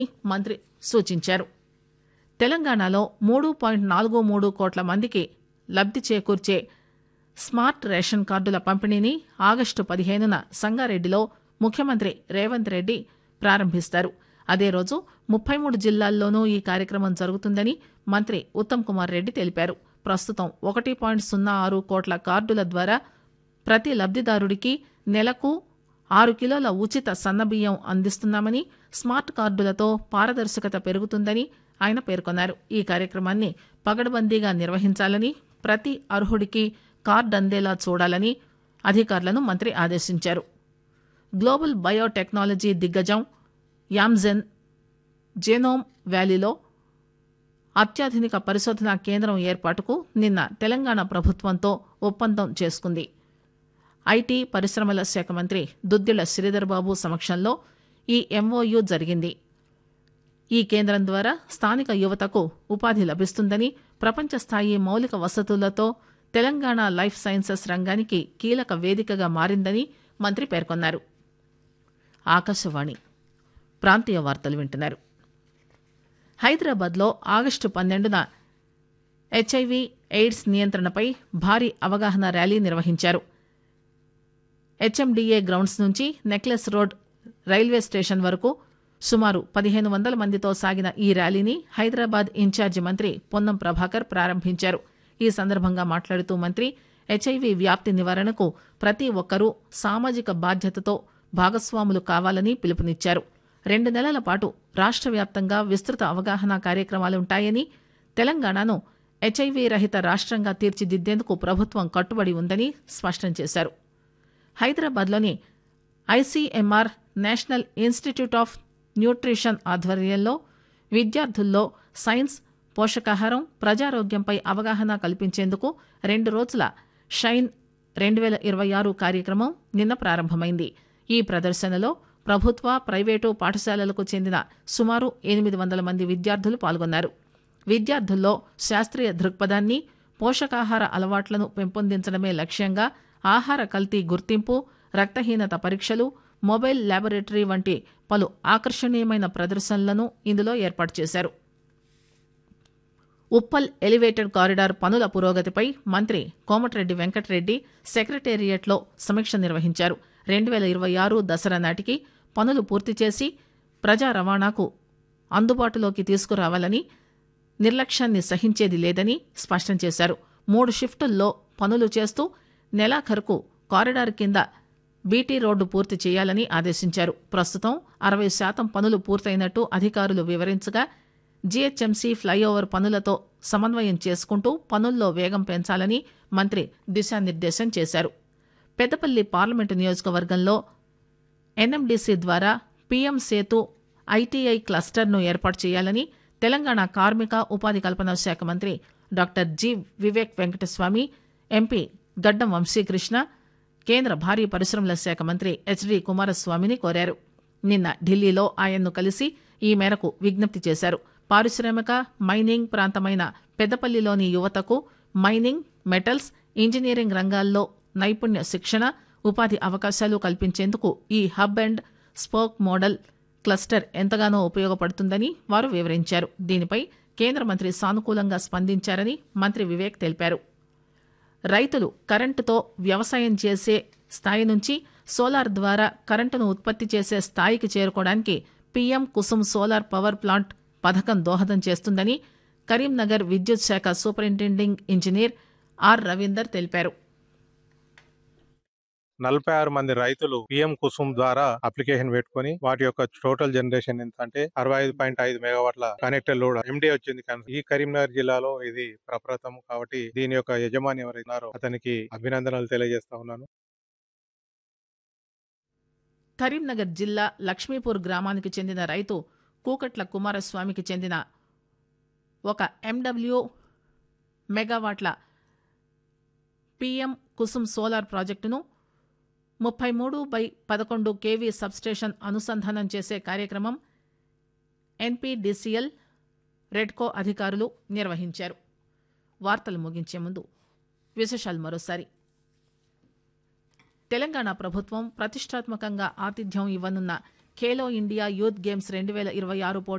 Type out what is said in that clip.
మంత్రి సూచించారు తెలంగాణలో మూడు పాయింట్ నాలుగు మూడు కోట్ల మందికి లబ్ది చేకూర్చే స్మార్ట్ రేషన్ కార్డుల పంపిణీని ఆగస్టు పదిహేనున సంగారెడ్డిలో ముఖ్యమంత్రి రేవంత్ రెడ్డి ప్రారంభిస్తారు అదే రోజు ముప్పై మూడు జిల్లాల్లోనూ ఈ కార్యక్రమం జరుగుతుందని మంత్రి ఉత్తమ్ కుమార్ రెడ్డి తెలిపారు ప్రస్తుతం ఒకటి పాయింట్ సున్నా ఆరు కోట్ల కార్డుల ద్వారా ప్రతి లబ్దిదారుడికి నెలకు ఆరు కిలోల ఉచిత సన్నబియ్యం అందిస్తున్నామని స్మార్ట్ కార్డులతో పారదర్శకత పెరుగుతుందని ఆయన పేర్కొన్నారు ఈ కార్యక్రమాన్ని పగడ్బందీగా నిర్వహించాలని ప్రతి అర్హుడికి కార్డు అందేలా చూడాలని అధికారులను మంత్రి ఆదేశించారు గ్లోబల్ బయోటెక్నాలజీ దిగ్గజం యామ్జెన్ జెనోమ్ వ్యాలీలో అత్యాధునిక పరిశోధనా కేంద్రం ఏర్పాటుకు నిన్న తెలంగాణ ప్రభుత్వంతో ఒప్పందం చేసుకుంది ఐటీ పరిశ్రమల శాఖ మంత్రి దుద్దిళ్ల శ్రీధర్బాబు సమక్షంలో ఈ ఎంఓయు జరిగింది ఈ కేంద్రం ద్వారా స్థానిక యువతకు ఉపాధి లభిస్తుందని ప్రపంచ స్థాయి మౌలిక వసతులతో తెలంగాణ లైఫ్ సైన్సెస్ రంగానికి కీలక వేదికగా మారిందని మంత్రి పేర్కొన్నారు ఆకాశవాణి ప్రాంతీయ వార్తలు వింటున్నారు హైదరాబాద్లో ఆగస్టు పన్నెండున హెచ్ఐవి ఎయిడ్స్ నియంత్రణపై భారీ అవగాహన ర్యాలీ నిర్వహించారు హెచ్ఎండిఏ గ్రౌండ్స్ నుంచి నెక్లెస్ రోడ్ రైల్వే స్టేషన్ వరకు సుమారు పదిహేను వందల మందితో సాగిన ఈ ర్యాలీని హైదరాబాద్ ఇన్ఛార్జి మంత్రి పొన్నం ప్రభాకర్ ప్రారంభించారు ఈ సందర్భంగా మాట్లాడుతూ మంత్రి హెచ్ఐవి వ్యాప్తి నివారణకు ప్రతి ఒక్కరూ సామాజిక బాధ్యతతో భాగస్వాములు కావాలని పిలుపునిచ్చారు రెండు నెలల పాటు రాష్ట్ర వ్యాప్తంగా విస్తృత అవగాహన కార్యక్రమాలుంటాయని తెలంగాణను హెచ్ఐవి రహిత రాష్ట్రంగా తీర్చిదిద్దేందుకు ప్రభుత్వం కట్టుబడి ఉందని స్పష్టం చేశారు హైదరాబాద్లోని ICMR national institute of nutrition ఆధ్వర్యంలో విద్యార్థుల్లో సైన్స్ పోషకాహారం ప్రజారోగ్యంపై అవగాహన కల్పించేందుకు రెండు రోజుల షైన్ రెండు వేల ఇరవై ఆరు కార్యక్రమం నిన్న ప్రారంభమైంది ఈ ప్రదర్శనలో ప్రభుత్వ ప్రైవేటు పాఠశాలలకు చెందిన సుమారు ఎనిమిది వందల మంది విద్యార్థులు పాల్గొన్నారు విద్యార్థుల్లో శాస్త్రీయ దృక్పథాన్ని పోషకాహార అలవాట్లను పెంపొందించడమే లక్ష్యంగా ఆహార కల్తీ గుర్తింపు రక్తహీనత పరీక్షలు మొబైల్ ల్యాబొరేటరీ వంటి పలు ఆకర్షణీయమైన ప్రదర్శనలను ఇందులో ఏర్పాటు చేశారు ఉప్పల్ ఎలివేటెడ్ కారిడార్ పనుల పురోగతిపై మంత్రి కోమటిరెడ్డి వెంకటరెడ్డి సెక్రటేరియట్లో సమీక్ష నిర్వహించారు రెండు వేల ఇరవై ఆరు దసరా నాటికి పనులు పూర్తి చేసి ప్రజా రవాణాకు అందుబాటులోకి తీసుకురావాలని నిర్లక్ష్యాన్ని సహించేది లేదని స్పష్టం చేశారు మూడు షిఫ్టుల్లో పనులు చేస్తూ నెలాఖరుకు కారిడార్ కింద బీటీ రోడ్డు పూర్తి చేయాలని ఆదేశించారు ప్రస్తుతం అరవై శాతం పనులు పూర్తయినట్టు అధికారులు వివరించగా జీహెచ్ఎంసీ ఫ్లైఓవర్ పనులతో సమన్వయం చేసుకుంటూ పనుల్లో వేగం పెంచాలని మంత్రి దిశానిర్దేశం చేశారు పెద్దపల్లి పార్లమెంటు నియోజకవర్గంలో ఎన్ఎండీసీ ద్వారా పీఎం సేతు ఐటీఐ క్లస్టర్ను ఏర్పాటు చేయాలని తెలంగాణ కార్మిక ఉపాధి కల్పన శాఖ మంత్రి doctor G Vivek Venkataswamy MP గడ్డం వంశీకృష్ణ కేంద్ర భారీ పరిశ్రమల శాఖ మంత్రి హెచ్డి కుమారస్వామిని కోరారు నిన్న ఢిల్లీలో ఆయన్ను కలిసి ఈ మేరకు విజ్ఞప్తి చేశారు పారిశ్రామిక మైనింగ్ ప్రాంతమైన పెద్దపల్లిలోని యువతకు మైనింగ్ మెటల్స్ ఇంజనీరింగ్ రంగాల్లో నైపుణ్య శిక్షణ ఉపాధి అవకాశాలు కల్పించేందుకు ఈ hub and spoke model cluster ఎంతగానో ఉపయోగపడుతుందని వారు వివరించారు దీనిపై కేంద్ర మంత్రి సానుకూలంగా స్పందించారని మంత్రి వివేక్ తెలిపారు రైతులు కరెంటుతో వ్యవసాయం చేసే స్థాయి నుంచి సోలార్ ద్వారా కరెంటును ఉత్పత్తి చేసే స్థాయికి చేరుకోవడానికి PM Kusum solar power plant పథకం దోహదం చేస్తుందని కరీంనగర్ విద్యుత్ శాఖ సూపరింటెండింగ్ ఇంజనీర్ ఆర్ రవీందర్ తెలిపారు నలభై ఆరు మంది రైతులు పిఎం కుసుమ్ ద్వారా అప్లికేషన్ పెట్టుకొని వాటి యొక్క టోటల్ జనరేషన్ ఎంత అంటే అరవై ఐదు పాయింట్ ఐదు మెగావాట్ల కనెక్టెడ్ లోడ్ ఎండి వచ్చింది కానీ ఈ కరీంనగర్ జిల్లాలో ఇది ప్రప్రథం కాబట్టి దీని యొక్క యజమాని ఎవరైనారో అతనికి అభినందనలు తెలియజేస్తా ఉన్నాను కరీంనగర్ జిల్లా లక్ష్మీపూర్ గ్రామానికి చెందిన రైతు కూకట్ల కుమారస్వామికి చెందిన ఒక ఎండబ్ల్యూ మెగావాట్ల పీఎం కుసుమ్ సోలార్ ప్రాజెక్టును ముప్పై మూడు బై పదకొండు కేవీ సబ్స్టేషన్ అనుసంధానం చేసే కార్యక్రమం ఎన్పీడీసీఎల్ రెడ్కో అధికారులు నిర్వహించారు వార్తలు ముగించే ముందు విశేషాలు మరోసారి తెలంగాణ ప్రభుత్వం ప్రతిష్టాత్మకంగా ఆతిథ్యం ఇవ్వనున్న ఖేలో ఇండియా యూత్ గేమ్స్ రెండు వేల ఇరవై ఆరు